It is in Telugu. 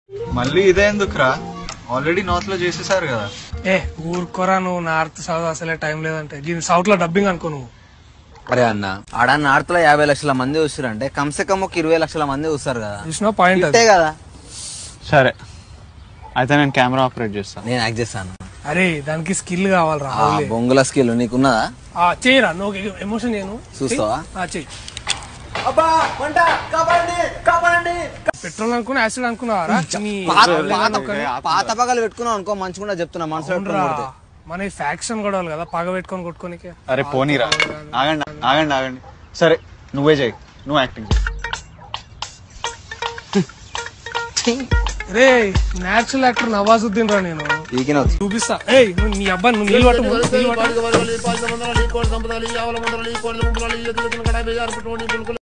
మళ్ళీ ఇదే ఎందుకురా ఆల్రెడీ నార్త్ లో చేసేసారు కదా ఏ ఊరుకోరా నువ్వు నార్త్ సౌత్ అసలే టైం లేదంటే దీని సౌత్ లో డబ్బింగ్ అనుకో నువ్వు అరే అన్న ఆడ నార్త్ లో యాభై లక్షల మంది చూస్తారంటే కమ్సే కమ్ ఒక ఇరవై లక్షల మంది చూస్తారు కదా చూసిన పాయింట్ అంతే అది కదా సరే అయితే నేను కెమెరా ఆపరేట్ చేస్తాను నేను యాక్ట్ చేస్తాను అరే దానికి స్కిల్ కావాలరా ఆ బొంగుల స్కిల్ నీకున్నదా ఆ, చేయరా నువ్వు ఎమోషన్ నేను చూస్తావా? చెయ్యి పెట్రోల్ అనుకున్నా యాసిడ్ అనుకున్నావారా నీ పాత వల్లే పాత కానీ ఒక- పాత పగలు పెట్టుకున్నావు అనుకో మంచిగా చెప్తున్నా మనసులో అవునురా. పెట్టుకుని కొడితే. మన ఈ ఫ్యాక్షన్ గొడవలు కదా పగ పెట్టుకొని కొట్టుకోనికే అరే పోనీరా ఆగండి ఆగండి ఆగండి సరే నువ్వే చేయి నువ్వు యాక్టింగ్ చేయి రే నేచురల్ యాక్టర్ నవాజుద్దీన్ రా నేను ఈకిన చూపిస్తా ఏయ్ నువ్వు నీ అబ్బాయి నువ్వు నీళ్ళు పట్టు ముందు, నీళ్ళు పట్టు